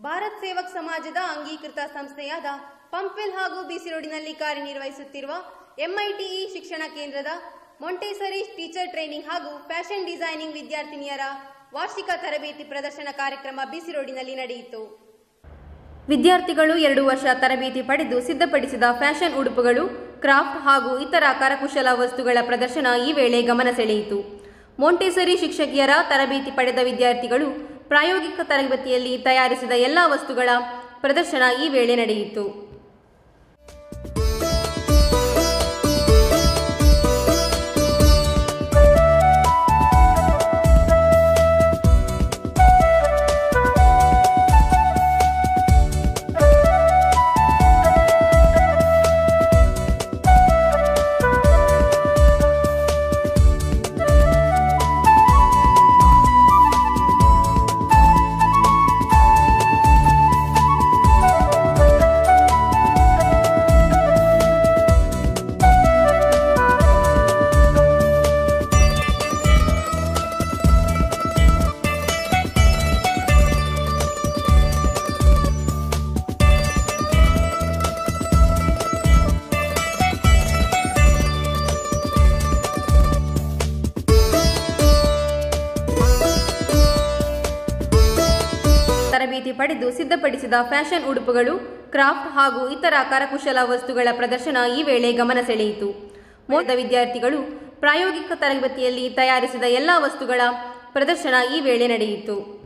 ಭಾರತ್ ಸೇವಕ್ ಸಮಾಜದ ಅಂಗೀಕೃತ ಸಂಸ್ಥೆಯಾದ ಪಂಪ್ವೆಲ್ ಹಾಗೂ ಬಿಸಿ ರೋಡಿನಲ್ಲಿ ಕಾರ್ಯನಿರ್ವಹಿಸುತ್ತಿರುವ ಎಂಐಟಿಇ ಶಿಕ್ಷಣ ಕೇಂದ್ರದ ಮೊಂಟೇಸರಿ ಟೀಚರ್ ಟ್ರೈನಿಂಗ್ ಹಾಗೂ ಫ್ಯಾಷನ್ ಡಿಸೈನಿಂಗ್ ವಿದ್ಯಾರ್ಥಿನಿಯರ ವಾರ್ಷಿಕ ತರಬೇತಿ ಪ್ರದರ್ಶನ ಕಾರ್ಯಕ್ರಮ ಬಿಸಿ ರೋಡಿನಲ್ಲಿ ನಡೆಯಿತು ವಿದ್ಯಾರ್ಥಿಗಳು ಎರಡು ವರ್ಷ ತರಬೇತಿ ಪಡೆದು ಸಿದ್ಧಪಡಿಸಿದ ಫ್ಯಾಷನ್ ಉಡುಪುಗಳು ಕ್ರಾಫ್ಟ್ ಹಾಗೂ ಇತರ ಕರಕುಶಲ ವಸ್ತುಗಳ ಪ್ರದರ್ಶನ ಈ ವೇಳೆ ಗಮನ ಸೆಳೆಯಿತು ಮೊಂಟೆಸರಿ ಶಿಕ್ಷಕಿಯರ ತರಬೇತಿ ಪಡೆದ ವಿದ್ಯಾರ್ಥಿಗಳು ಪ್ರಾಯೋಗಿಕ ತರಗತಿಯಲ್ಲಿ ತಯಾರಿಸಿದ ಎಲ್ಲ ವಸ್ತುಗಳ ಪ್ರದರ್ಶನ ಈ ವೇಳೆ ನಡೆಯಿತು ತರಬೇತಿ ಪಡೆದು ಸಿದ್ಧಪಡಿಸಿದ ಫ್ಯಾಷನ್ ಉಡುಪುಗಳು ಕ್ರಾಫ್ಟ್ ಹಾಗೂ ಇತರ ಕರಕುಶಲ ವಸ್ತುಗಳ ಪ್ರದರ್ಶನ ಈ ವೇಳೆ ಗಮನ ಸೆಳೆಯಿತು ಮೋದ ವಿದ್ಯಾರ್ಥಿಗಳು ಪ್ರಾಯೋಗಿಕ ತರಗತಿಯಲ್ಲಿ ತಯಾರಿಸಿದ ಎಲ್ಲ ವಸ್ತುಗಳ ಪ್ರದರ್ಶನ ಈ ವೇಳೆ ನಡೆಯಿತು